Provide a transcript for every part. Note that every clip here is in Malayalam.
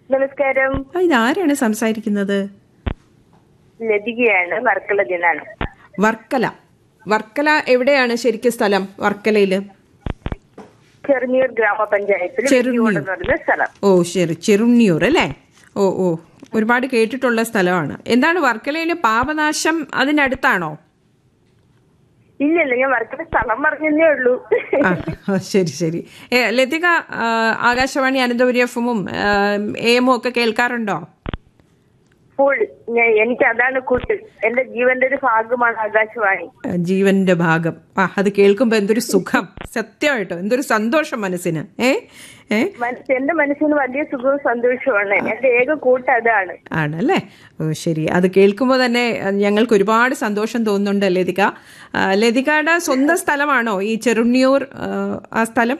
നമസ്കാരം ആ, ഇതാരാണ് സംസാരിക്കുന്നത് ലതികയാണ് വർക്കല ദിനാണ് വർക്കല വർക്കല എവിടെയാണ് ശരിക്കും സ്ഥലം വർക്കലയില് ചെറുനീർ ഗ്രാമപഞ്ചായത്തിൽ ചെറുനീർ. വെട്ടിയോട് എന്ന് പറയുന്ന സ്ഥലം ഓ ശരി ചെറുണ്ണിയൂർ അല്ലേ ഓ ഓ ഒരുപാട് കേട്ടിട്ടുള്ള സ്ഥലമാണ് എന്താണ് വർക്കലയിലെ പാപനാശം അതിനടുത്താണോ ഇല്ലല്ല ഞാൻ വർക്കല സ്ഥലം പറഞ്ഞതേ ഉള്ളൂ ആ ആ, ശരി ശരി ഏ, ലതിക ആ, ആകാശവാണി അനന്തപുരി എഫും എമും ഒക്കെ കേൾക്കാറുണ്ടോ ഫുൾ ഞാൻ എനിക്ക് അതാണ് കൂട്ട് എന്റെ ജീവന്റെ ഒരു ഭാഗമാണ് ആകാശവാണി ആ, ജീവന്റെ ഭാഗം ആ അത് കേൾക്കുമ്പോ എന്തൊരു സുഖം സത്യമായിട്ടോ എന്തൊരു സന്തോഷം മനസ്സിന് ഏ ഏ മനസ്സ് എന്റെ മനസ്സിന് വലിയ സുഖവും സന്തോഷവുമാണ് എന്റെ ഏക കൂട്ട് അതാണ് ആണല്ലേ ഓ ശരി അത് കേൾക്കുമ്പോൾ തന്നെ അഹ്, ഞങ്ങൾക്ക് ഒരുപാട് സന്തോഷം തോന്നുന്നുണ്ട് ലതിക ആ, ലതികയുടെ സ്വന്തം സ്ഥലമാണോ ഈ ചെറുണ്ണിയൂർ ആ, ആ സ്ഥലം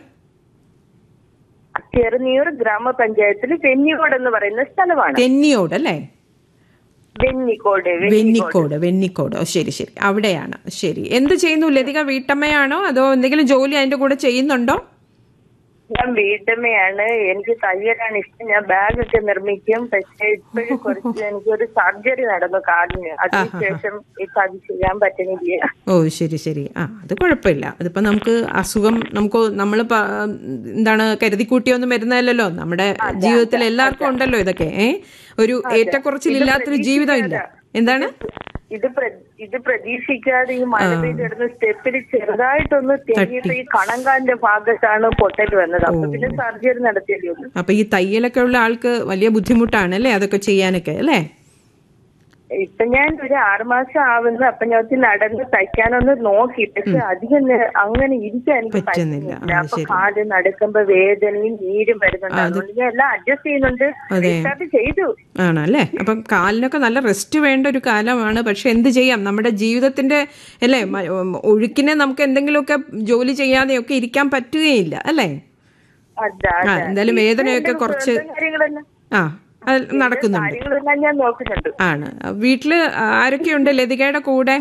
ചെറുനീർ ഗ്രാമപഞ്ചായത്തിൽ വെന്നിക്കോട് എന്ന് പറയുന്ന സ്ഥലമാണ് തെന്നിയോട് അല്ലേ വെന്നിക്കോട് വെന്നിക്കോട് വെന്നിക്കോട് വെന്നിക്കോട് ഓ ശരി ശരി അവിടെയാണ് ശരി എന്ത് ചെയ്യുന്നു ലതിക വീട്ടമ്മയാണോ അതോ എന്തെങ്കിലും ജോലി അതിന്റെ കൂടെ ചെയ്യുന്നുണ്ടോ ഞാൻ വീട്ടമ്മയാണ് എനിക്ക് തയ്യലാണ് ഇഷ്ടം ഞാൻ ബാഗൊക്കെ നിർമ്മിക്കും പക്ഷെ ഇപ്പോഴും കുറച്ച് എനിക്കൊരു സർജറി നടന്നു കാലിന് അതിനുശേഷം ഇപ്പൊ അത് ചെയ്യാൻ പറ്റുന്നില്ല ഓ ശരി ശരി ആ അത് കുഴപ്പമില്ല അതിപ്പോ നമുക്ക് അസുഖം നമുക്ക് നമ്മൾ എന്താണ് കരുതിക്കൂട്ടിയൊന്നും വരുന്നതല്ലല്ലോ നമ്മുടെ ജീവിതത്തിൽ എല്ലാവർക്കും ഉണ്ടല്ലോ ഇതൊക്കെ ഏ ഒരു ഏറ്റക്കുറച്ചിലില്ലാത്തൊരു ജീവിതം ഇല്ല എന്താണ് ഇത് പ്ര- ഇത് പ്രതീക്ഷിക്കാതെ ഈ മഴ പെയ്തിടുന്ന സ്റ്റെപ്പിൽ ചെറുതായിട്ടൊന്ന് തെങ്ങിയിട്ട് ഈ കണങ്കാലിന്റെ ഭാഗത്താണ് പൊട്ടൽ വന്നത് അപ്പൊ പിന്നെ സർജറി നടത്തിയതേ ഉള്ളൂ അപ്പൊ ഈ തയ്യലൊക്കെ ഉള്ള ആൾക്ക് വലിയ ബുദ്ധിമുട്ടാണ് അല്ലേ അതൊക്കെ ചെയ്യാനൊക്കെ അല്ലേ ഇപ്പൊ ഞാൻ ഒരു ആറുമാസം ആവുന്നു അപ്പൊ ഞാൻ ഒത്തിരി നടന്ന് തയ്ക്കാനൊന്ന് നോക്കി പക്ഷെ അധികം നേ- അങ്ങനെ ഇരിക്കാൻ എനിക്ക് പറ്റുന്നില്ല. പറ്റുന്നില്ല ആ, അപ്പൊ ശരി. കാല് നടക്കുമ്പോ വേദനയും നീരും വരുന്നുണ്ട് അതുകൊണ്ട് ഞാൻ എല്ലാം അഡ്ജസ്റ്റ് ചെയ്യുന്നുണ്ട് അതെ. സ്റ്റാർട്ട് ചെയ്തു ആണല്ലേ അപ്പം കാലിനൊക്കെ നല്ല റെസ്റ്റ് വേണ്ട ഒരു കാലമാണ് പക്ഷെ എന്ത് ചെയ്യാം നമ്മുടെ ജീവിതത്തിന്റെ അല്ലേ മ- ഉം, ഒഴുക്കിനെ നമുക്ക് എന്തെങ്കിലുമൊക്കെ ജോലി ചെയ്യാതെയൊക്കെ ഇരിക്കാൻ പറ്റുകയില്ല അല്ലേ അതാ ആ എന്തായാലും വേദനയൊക്കെ കുറച്ച് കാര്യങ്ങളെല്ലാം ആ അത് നടക്കുന്നുണ്ട് കാര്യങ്ങളെല്ലാം ഞാൻ നോക്കുന്നുണ്ട് ആണ് വീട്ടില് ആരൊക്കെയുണ്ട് ലതികയുടെ കൂടെ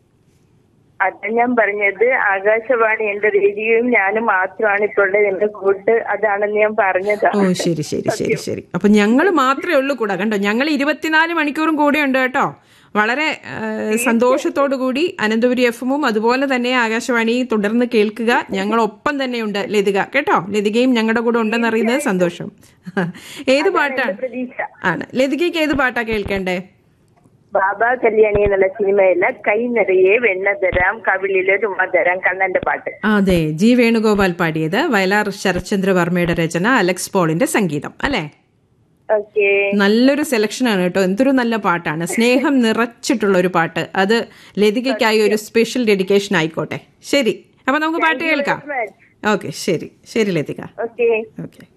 അതാ ഞാൻ പറഞ്ഞത് ആകാശവാണി എന്റെ റേഡിയോയും ഞാനും മാത്രമാണ് ഇപ്പോൾ ഉള്ളത് എന്റെ കൂട്ട് അതാണെന്ന് ഞാൻ പറഞ്ഞത് ഓ ശരി ശരി ശരി ശരി അപ്പൊ ഞങ്ങൾ മാത്രമേ ഉള്ളൂ കൂടെ കണ്ടോ ഞങ്ങൾ ഇരുപത്തിനാല് മണിക്കൂറും കൂടെ ഉണ്ട് കേട്ടോ വളരെ ആ, സന്തോഷത്തോടു കൂടി അനന്തപുരി എഫും അതുപോലെ തന്നെ ആകാശവാണി തുടർന്ന് കേൾക്കുക ഞങ്ങൾ ഒപ്പം തന്നെയുണ്ട് ലതിക കേട്ടോ ലതികയും ഞങ്ങളുടെ കൂടെ ഉണ്ടെന്ന് അറിയുന്നത് സന്തോഷം ഏത് പാട്ടാണ് പ്രതീക്ഷ ആണ് ലതികയ്ക്ക് ഏത് പാട്ടാ കേൾക്കേണ്ടേ ബാബ കല്യാണി എന്നുള്ള സിനിമയിലെ കൈ നിറയെ വെണ്ണ തരാം കവിളിലെ ചുമ തരാം കണ്ണന്റെ പാട്ട് അതെ ജി വേണുഗോപാൽ പാടിയത് വയലാർ ശരത്ചന്ദ്ര വർമ്മയുടെ രചന അലക്സ് പോളിന്റെ സംഗീതം അല്ലേ ഓക്കെ നല്ലൊരു സെലക്ഷനാണ് കേട്ടോ എന്തൊരു നല്ല പാട്ടാണ് സ്നേഹം നിറച്ചിട്ടുള്ള ഒരു പാട്ട് അത് ലതികയ്ക്കായി ഒരു സ്പെഷ്യൽ ഡെഡിക്കേഷൻ ആയിക്കോട്ടെ ശരി അപ്പൊ നമുക്ക് പാട്ട് കേൾക്കാം ഓക്കെ ശരി ശരി ലതിക ഓക്കെ ഓക്കെ